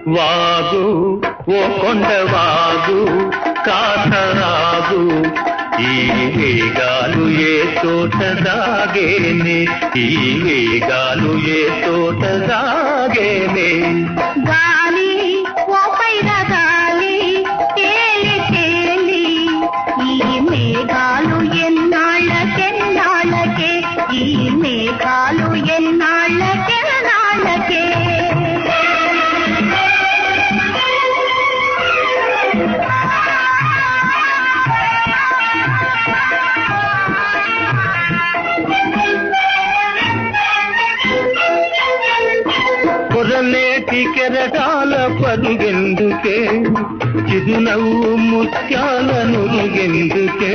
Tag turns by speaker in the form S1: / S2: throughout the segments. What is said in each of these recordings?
S1: వాగు ఓ కొండ వాగు కాసరాగు ఈ వేగాలు ఏ చోట దాగేనే ఈ వేగాలు ఏ చోట దాగేనే
S2: గాలి ఓ పైన గాలి తేలి తేలి ఈ మేఘాలు ఎన్నాళ్ళకెన్నాళ్ళకే ఈ మేఘాలు ఎన్నాళ్ళకెన్నాళ్ళకే
S1: పొరలేటి కెరటాల పరుగెందుకే చిరునవ్వు ముత్యాలను ఎందుకే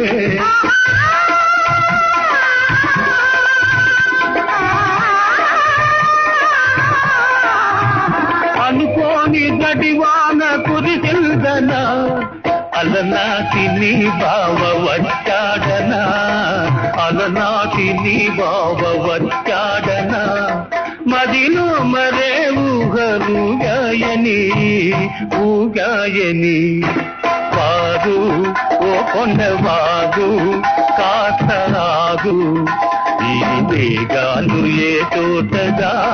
S1: అనుకోని గడివాన కురిసిల్దనా అలనాటి నీ బావ వచ్చాడనా అలనాటి నీ బావ వచ్చాడనా మదిలో మరే ఊహరుగాయని ఊగాయని వాగు ఓ కొండ వాగు కాసరాగు ఈ వేగాలు ఏ చోట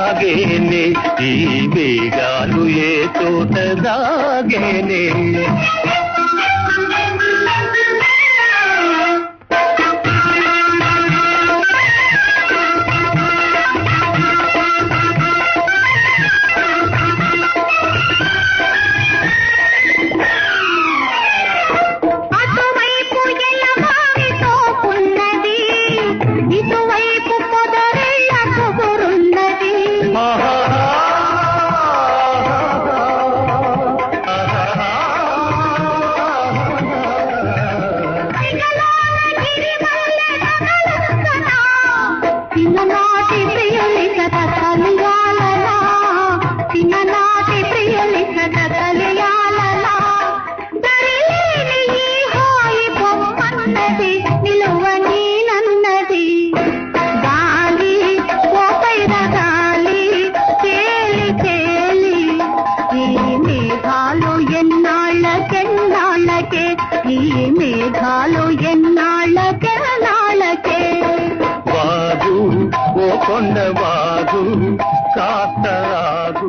S1: దాగేనే ఈ వేగాలు ఏ చోట దాగేనే